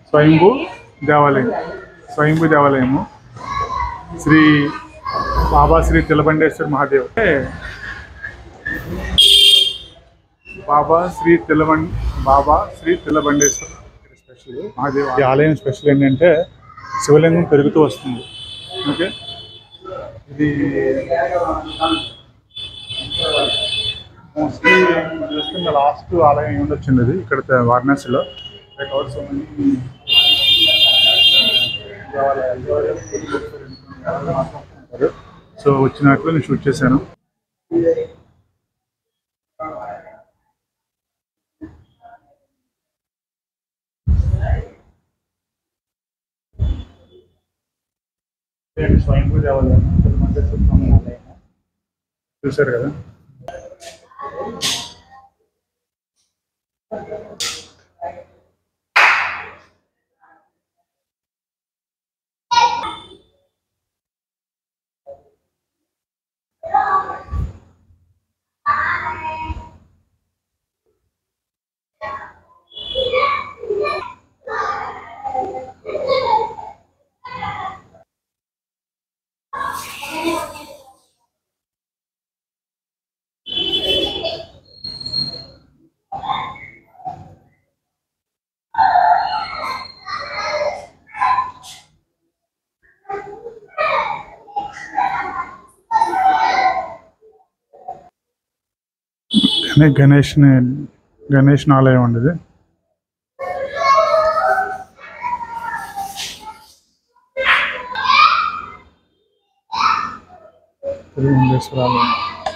స్వయంభూ దేవాలయం స్వయంభూ దేవాలయము శ్రీ బాబా శ్రీ తిలబండేశ్వర మహాదేవ్ అంటే బాబా శ్రీ తిలబం బాబా శ్రీ తిలబండేశ్వర స్పెషల్ మహాదేవ్ ఈ ఆలయం స్పెషల్ ఏంటంటే శివలింగం పెరుగుతూ వస్తుంది ఓకే ఇది మోస్ట్లీ చూస్తున్న లాస్ట్ ఆలయం ఏమి వచ్చింది ఇది ఇక్కడ త- వారణాసిలో Like also many దేవాలయాలు, దేవాలయాలు ఉంటారు. సో వచ్చినట్లు నేను షూట్ చేశాను స్వయంభూ దేవాలయం తిరుమలేశ్వర స్వామి ఆలయం చూశారు కదా గణే- గణేష్ గణేష్ ఆలయం అండి ఇది తిరుమలేశ్వర ఆలయం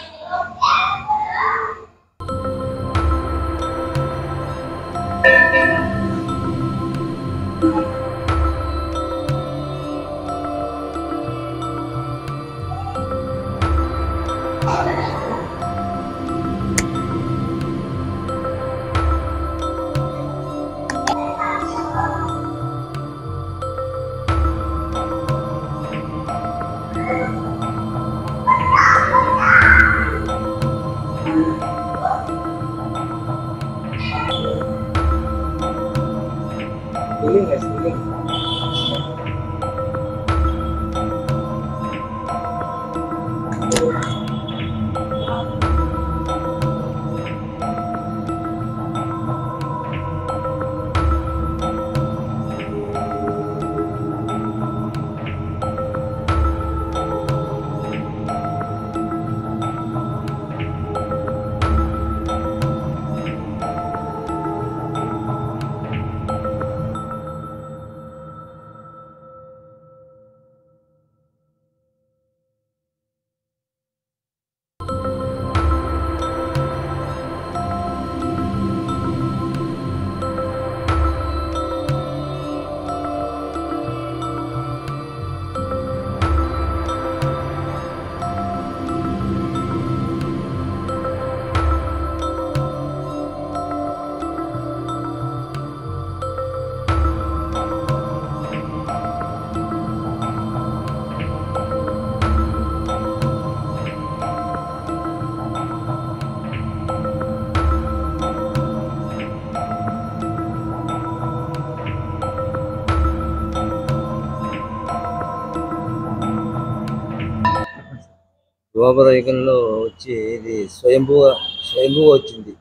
ద్వాపర యుగంలో వచ్చి ఇది స్వయంభూ స్వయంభూ వచ్చింది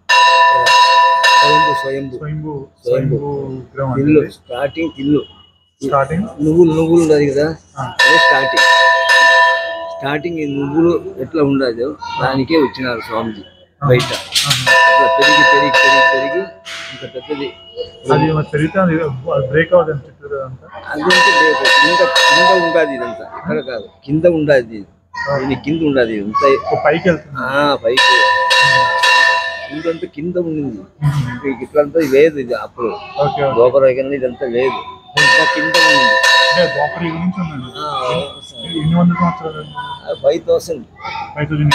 స్వయంభూ స్వయంభూ స్వయంభూ స్వయంభూ. స్వయంభూ విగ్రహం అండి తిల్లు ఇది. స్టార్టింగ్ తిల్లు స్టార్టింగ్ నువ్వులు నువ్వులు ఉన్నది కదా ఆ. అదే స్టార్టింగ్ స్టార్టింగ్ ఈ నువ్వులు ఎట్లా ఉండదు దానికే వచ్చినారు స్వామిజీ బయట అట్లా పెరిగి పెరిగి పెరిగి పెరిగి ఇంకా పెద్దది అది మరి పెరిగితే అది బ్రేక్ అవుతుంది చుట్టూ అంతా అదంతా లేదు కింద కింద ఉండాది ఇదంతా ఇక్కడ కాదు కింద ఉండాది ఇది. దీని కింద ఉండాది ఇదంతా ఒక పైకి వెళ్తుంది ఆ, పైకి ఇదంతా కింద ఉండింది ఇక ఇట్లంతా లేదు ఇది అప్పుడు ఓకే ఓకే గోపరాగంలో ఇదంతా లేదు ఇంకా కింద ఉండింది అంటే ద్వాపర యుగం నుంచి ఉందండి ఎన్ని వందల సంవత్సరాలు five thousand five thousand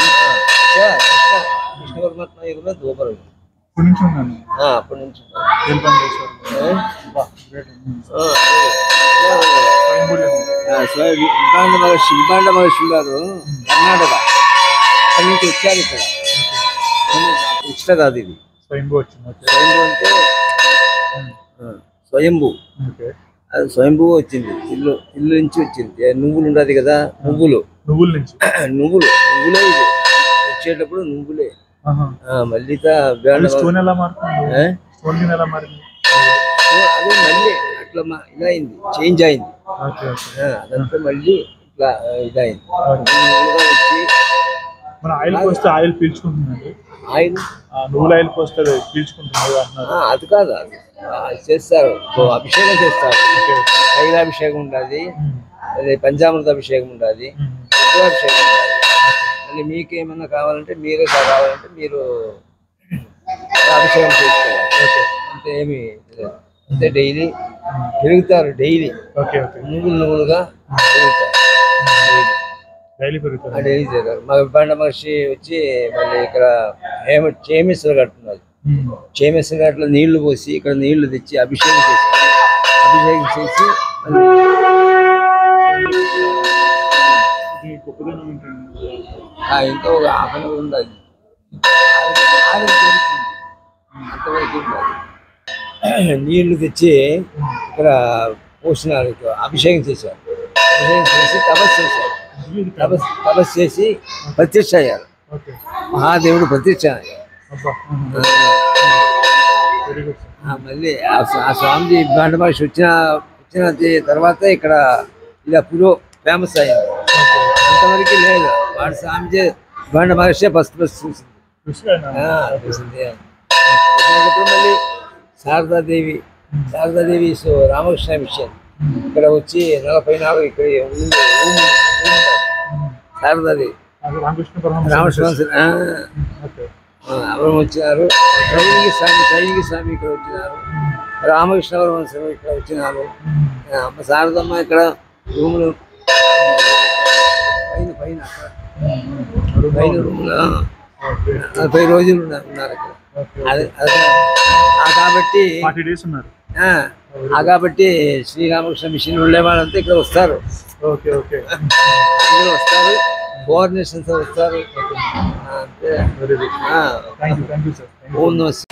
Krishna పరమాత్మ యుగంలో గోపరాగం ఇప్పటి నుంచి ఉందండి ఆ, అప్పటి నుంచి ఏం పని చేశారు ఆ, బా, great. ఉమ్. ఆ, స్వయంభూలింగం. ఆ, స్వామి శిల్పాండ మహర్షి శిల్పాండ మహర్షి గారు కర్ణాటక అక్కడి నుంచి వచ్చారు ఇక్కడ ఇష్ట కాదు ఇది స్వయంభూ వచ్చింది ఓకే స్వయంభూ అంటే ఉమ్. ఆ, స్వయంభూ ఓకే అది స్వయంభూ వచ్చింది ఇల్లు ఇల్లు నుంచి వచ్చింది ఏ నువ్వులు ఉండదు కదా నువ్వులు నువ్వుల నుంచి నువ్వులు నువ్వులే ఇది వచ్చేటప్పుడు నువ్వులే ఆహా. ఆ, మళ్ళీ తా బేండ అది స్టోన్ ఎలా మారుతుంది ఏ? స్టోన్ గిన్నె ఎలా మారింది అదే మళ్ళీ అట్లా మా- ఇలా అయింది చేంజ్ అయింది ఓకే ఓకే ఆ, అదంతా మళ్ళీ ఇట్లా ఆ, ఇదైంది ఓకే. నువ్వులుగా వచ్చి మన ఆయిల్ పోస్తే ఆయిల్ పీల్చుకుంటుందండి ఆయిల్ ఆ నువ్వుల ఆయిల్ పోస్తే అది పీల్చుకుంటుంది అంటున్నారు ఆ, అది కాదు అది ఆ, చేస్తారు ఓ అభిషేకం చేస్తారు ఓకే తైలాభిషేకం ఉండాలి ఉమ్. అదే పంచామృత అభిషేకం ఉండాలి ఉమ్. రుద్రాభిషేకం ఉండాలి మళ్ళీ మీకు ఏమన్నా కావాలంటే మీరే కావాలంటే మీరు అభిషేకం చేసుకోవాలి ఓకే అంతే ఏమి లేదు. అంతే డైలీ పెరుగుతారు డైలీ ఓకే ఓకే నువ్వులు నువ్వులుగా పెరుగుతారు డైలీ ఆ పెరుగుతుంది డైలీ చేస్తారు మా బండ మనిషి వచ్చి మళ్ళీ ఇక్కడ హేమ చేమిస్తులు కట్టున్నారు ఉమ్. చేమేశ్వర ఘాట్లో నీళ్లు పోసి ఇక్కడ నీళ్లు తెచ్చి అభిషేకం చేసి అభిషేకం చేసి మళ్ళీ ఇది గొప్పదనం ఏంటండి ఆ ఇంకా ఒక హాఫ్ అన్ అవర్ ఉంది అది ఆవిరి జరుగుతుంది. అంతవరకు ఉండాలి. నీళ్లు తెచ్చి ఇక్కడ పోసినారు ఇక్కడ అభిషేకం చేశారు అభిషేకం చేసి తపస్సు చేశారు ఇది తపస్సు తపస్సు చేసి ప్రత్యక్ష అయ్యారు ఓకే మహాదేవుడు ప్రత్యక్ష అయ్యారు అబ్బా వెరీ గుడ్ సార్ ఆ మళ్ళీ ఆ స్వా- ఆ స్వామిజీ బండ మనిషి వచ్చిన వచ్చిన ది- తర్వాత ఇక్కడ ఇలా పురో ఫేమస్ అయ్యింది అంతవరకు లేదు వాడు స్వామిజీ బండ మనిషి ఫస్ట్ ఫస్ట్ చూసింది చూసాను ఆ, చూసింది వచ్చినప్పుడు మళ్ళీ శారదాదేవి శారదాదేవి సో రామకృష్ణ మిషన్ ఇక్కడ వచ్చి నలభై నాలుగు ఇక్కడ ఉంది, ఉంది, ఉంది. శారదాదేవి అది రామకృష్ణ పరమహంస రామకృష్ణ ఆ, ఓకే ఆ, ఎవరు వచ్చినారు ట్రైనింగ్ స్వామి ట్రైనింగ్ స్వామి ఇక్కడ వచ్చినారు రామకృష్ణ పరమహంసరావు ఇక్కడ వచ్చినారు ఆ, అమ్మ శారదమ్మ ఇక్కడ రూములు పైన పైన అక్కడ పైన రూములు ఓకే నలభై రోజులు ఉన్నారు ఉన్నారు ఇక్కడ ఓకే అది అది ఆ కాబట్టి ఫార్టీ డేస్ ఉన్నారు ఆ, ఆ కాబట్టి శ్రీరామకృష్ణ మిషన్ ఉండే వాళ్ళంతా ఇక్కడ వస్తారు ఓకే ఓకే అందరూ వస్తారు ఫోర్ నేషన్స్ వస్తారు ఆ, అంతే వెరీ గుడ్ ఆ, thank you thank you sir ఓం నమః